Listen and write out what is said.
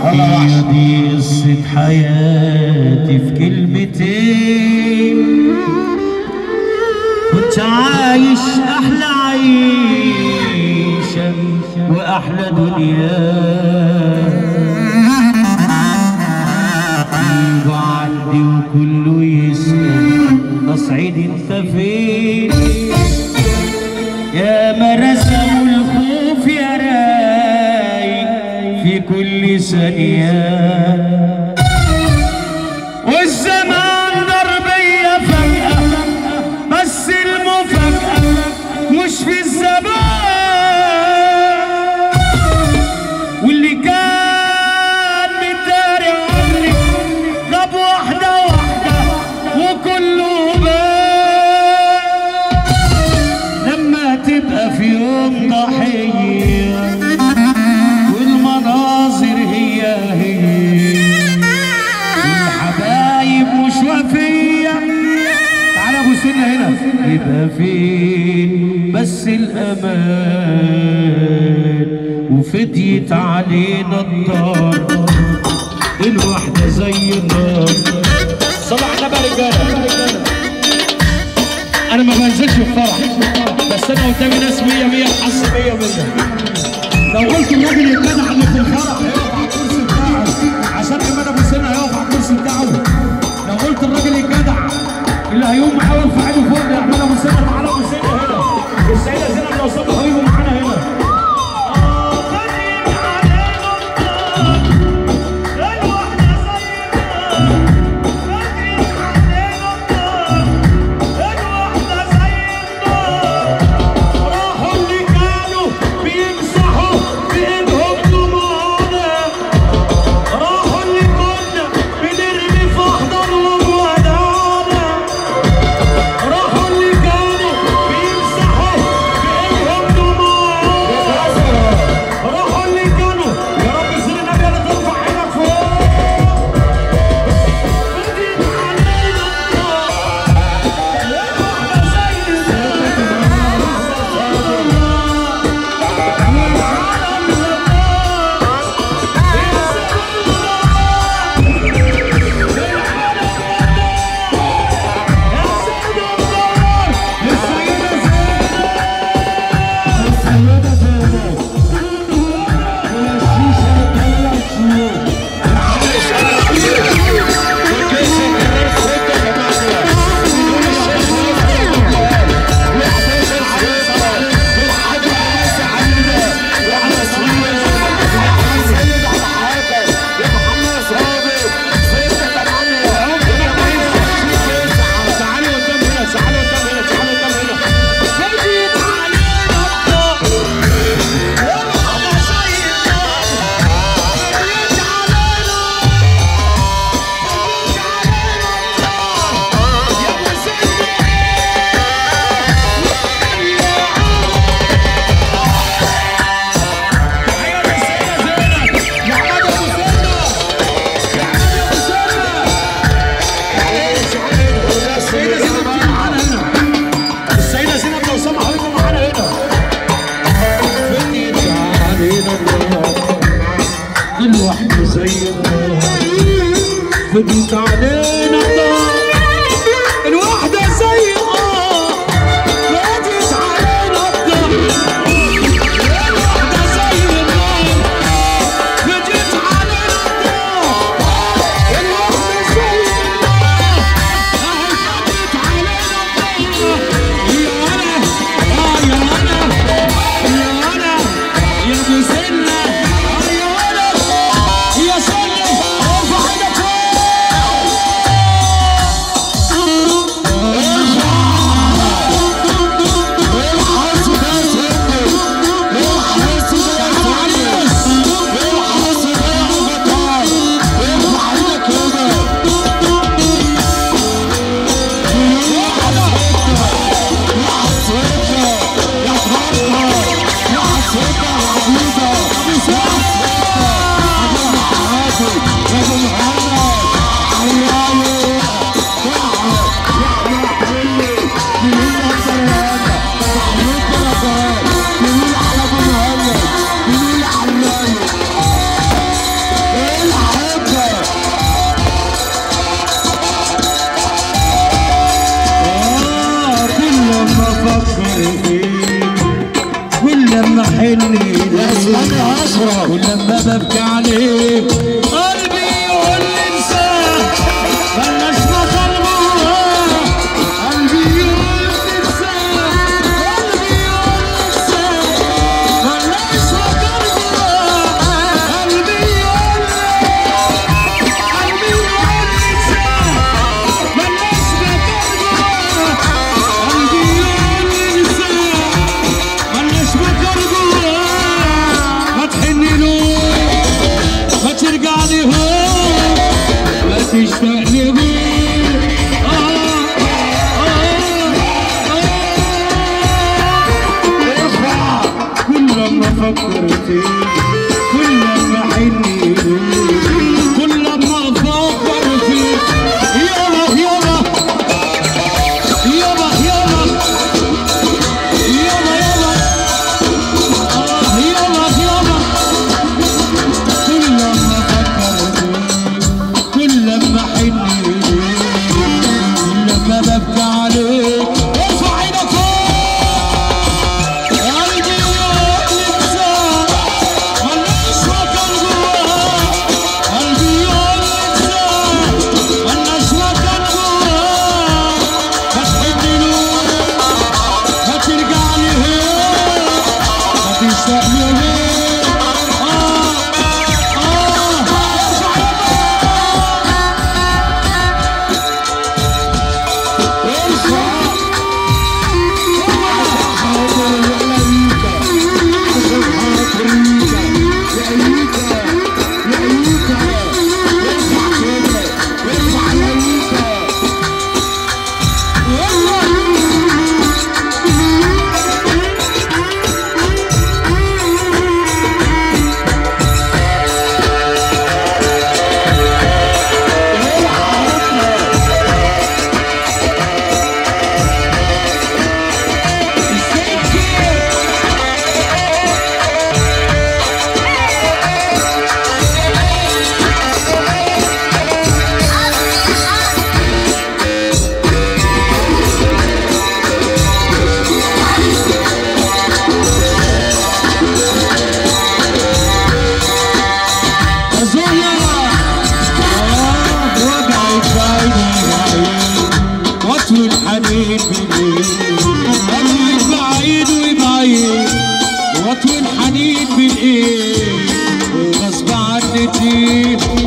هي دي قصة حياتي في كلمتين كنت عايش أحلى عيشة وأحلى دنيا يجوا عندي وكله يسأل أصعد أنت فين يا ما رسموا الخوف يا راي في كل ثانية والزمان ضربية فجأة بس المفاجأة مش في الزمان واللي كان مداري عني غاب واحدة واحدة وكله بان لما تبقى في يوم ضحية والمناظر هي هي الحبايب مش وفية تعالى ابو سنة هنا يبقى فين بس الامان وفديت علينا الدار الواحدة زي النار صلح على بقى رجاله انا ما بنزلش في فرح بس انا قدامي ناس 100 100 حس 100 100 لو قلت الراجل الجدع اللي في الفرح هيقف على الكرسي بتاعه عشان كمان ابو سنه هيقف على الكرسي بتاعه لو قلت الراجل الجدع اللي هيقوم معاه ويرفع ايده فوق يعمل ابو سنه تعالى ابو سنه هنا والسيده زينب لو صدق حبيبه معانا هنا راحوا اللي كانوا بيمسحوا بايدهم دموعنا راحوا اللي كنا بنرمي في احضانهم ودانا راحوا اللي كانوا بيمسحوا بايدهم دموعنا راحوا اللي كانوا يا رب سير النبي انا ترفع عينك فوق بديت علينا تعالي قدام هنا تعالي قدام هنا تعالي قدام هنا بديت علينا الضوء والله سيدنا بديت علينا بديت علينا الضوء يا ابو سيدنا يا ابو سيدنا يا عماد ابو سيدنا يا عماد ابو سيدنا السيدة زينب تيجي معانا هنا السيدة زينب لو سمحوا يجوا معانا هنا فديت علينا النار كل واحدة زي النار فديت علينا النار الواحدة زي القمر بدت علينا الدهر الواحدة زي النار بدت علينا الدهر الواحدة زي النار بدت علينا الدهر يا أنا آه يا أنا يا أنا يا أبو سنة آه يا أنا يا سنة ارفع ايدك فوق ببكي عليه قلبي يقول لي انساه بلاش بطلبه قلبي يقول لي انساه قلبي يقول لي انساه بلاش بطلبه قلبي يقول لي قلبي يقول لي انساه بلاش بطلبه قلبي يقول لي انساه بلاش بطلبه ما تحنلوش ما ترجع لي هو ما تشتاق لي آه آه آه كل لما افكر فيك كل لما احن اليك كل لما افكر فيك يابا يابا يابا يابا يابا يابا آه يابا يابا كل لما افكر فيك كل لما احن اليك كل لما ببكي عليك ارفع ايدك فوق قلبي يقول لي انساه ملناش مكان جواه قلبي يقول لي انساه ملناش مكان جواه ما تحبنيش ما ترجع لي هيك ما تشتاق لي هيك اه اه ارفع يدك ارفع الحنين بالليل قلبي بعيد وبعيد واطوي الحنين بالايد وغصب عني تجيب